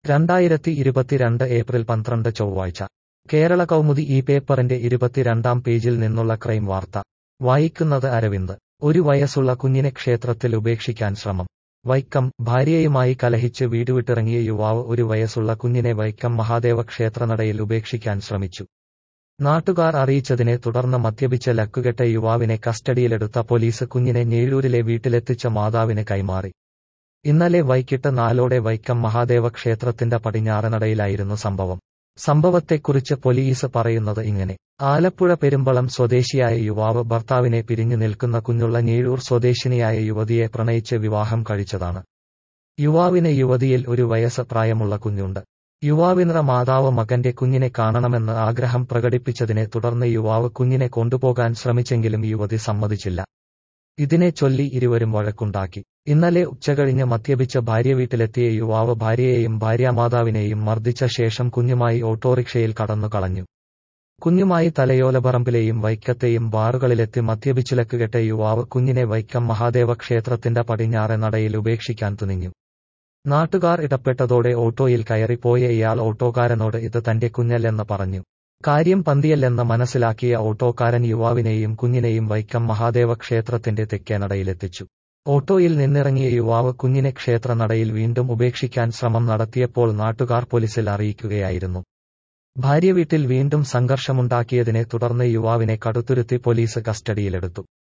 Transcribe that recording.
രണ്ടായിരത്തി ഇരുപത്തിരണ്ട് ഏപ്രിൽ പന്ത്രണ്ട് ചൊവ്വാഴ്ച കേരള കൗമുദി ഈ പേപ്പറിന്റെ ഇരുപത്തിരണ്ടാം പേജിൽ നിന്നുള്ള ക്രൈം വാർത്ത വായിക്കുന്നത് അരവിന്ദ് ഒരു വയസ്സുള്ള കുഞ്ഞിനെ ക്ഷേത്രത്തിൽ ഉപേക്ഷിക്കാൻ ശ്രമം വൈക്കം ഭാര്യയുമായി കലഹിച്ച് വീടുവിട്ടിറങ്ങിയ യുവാവ് ഒരു വയസ്സുള്ള കുഞ്ഞിനെ വൈക്കം മഹാദേവ ക്ഷേത്രനടയിൽ ഉപേക്ഷിക്കാൻ ശ്രമിച്ചു നാട്ടുകാർ അറിയിച്ചതിനെ തുടർന്ന് മദ്യപിച്ച ലക്കുകെട്ട യുവാവിനെ കസ്റ്റഡിയിലെടുത്ത പോലീസ് കുഞ്ഞിനെ ഞേഴൂരിലെ വീട്ടിലെത്തിച്ച മാതാവിന് കൈമാറി ഇന്നലെ വൈകിട്ട് നാലോടെ വൈക്കം മഹാദേവ ക്ഷേത്രത്തിന്റെ പടിഞ്ഞാറനടയിലായിരുന്നു സംഭവം സംഭവത്തെക്കുറിച്ച് പോലീസ് പറയുന്നത് ഇങ്ങനെ ആലപ്പുഴ പെരുമ്പളം സ്വദേശിയായ യുവാവ് ഭർത്താവിനെ പിരിഞ്ഞു നിൽക്കുന്ന കുഞ്ഞുള്ള ഞേഴൂർ സ്വദേശിനിയായ യുവതിയെ പ്രണയിച്ച് വിവാഹം കഴിച്ചതാണ് യുവാവിന് യുവതിയിൽ ഒരു വയസ്സ് പ്രായമുള്ള കുഞ്ഞുണ്ട് യുവാവിന്റെ മാതാവ് മകന്റെ കുഞ്ഞിനെ കാണണമെന്ന് ആഗ്രഹം പ്രകടിപ്പിച്ചതിനെ തുടർന്ന് യുവാവ് കുഞ്ഞിനെ കൊണ്ടുപോകാൻ ശ്രമിച്ചെങ്കിലും യുവതി സമ്മതിച്ചില്ല ഇതിനെ ചൊല്ലി ഇരുവരും വഴക്കുണ്ടാക്കി ഇന്നലെ ഉച്ചകഴിഞ്ഞ് മദ്യപിച്ച ഭാര്യ വീട്ടിലെത്തിയ യുവാവ് ഭാര്യയെയും ഭാര്യാമാതാവിനെയും മർദ്ദിച്ച ശേഷം കുഞ്ഞുമായി ഓട്ടോറിക്ഷയിൽ കടന്നു കളഞ്ഞു കുഞ്ഞുമായി തലയോലപറമ്പിലെയും വൈക്കത്തെയും ബാറുകളിലെത്തി മദ്യപിച്ചുലക്കുകെട്ട യുവാവ് കുഞ്ഞിനെ വൈക്കം മഹാദേവ ക്ഷേത്രത്തിന്റെ പടിഞ്ഞാറെ നടയിൽ ഉപേക്ഷിക്കാൻ തുനിഞ്ഞു നാട്ടുകാർ ഇടപെട്ടതോടെ ഓട്ടോയിൽ കയറിപ്പോയ ഇയാൾ ഓട്ടോക്കാരനോട് ഇത് തന്റെ കുഞ്ഞല്ലെന്ന് പറഞ്ഞു കാര്യം പന്തിയല്ലെന്ന് മനസ്സിലാക്കിയ ഓട്ടോക്കാരൻ യുവാവിനെയും കുഞ്ഞിനെയും വൈക്കം മഹാദേവ ക്ഷേത്രത്തിന്റെ തെക്കേനടയിലെത്തിച്ചു ഓട്ടോയിൽ നിന്നിറങ്ങിയ യുവാവ് കുഞ്ഞിനെ ക്ഷേത്രനടയിൽ വീണ്ടും ഉപേക്ഷിക്കാൻ ശ്രമം നടത്തിയപ്പോൾ നാട്ടുകാർ പോലീസിൽ അറിയിക്കുകയായിരുന്നു ഭാര്യ വീട്ടിൽ വീണ്ടും സംഘർഷമുണ്ടാക്കിയതിനെ തുടർന്ന് യുവാവിനെ കടുത്തുരുത്തി പോലീസ് കസ്റ്റഡിയിലെടുത്തു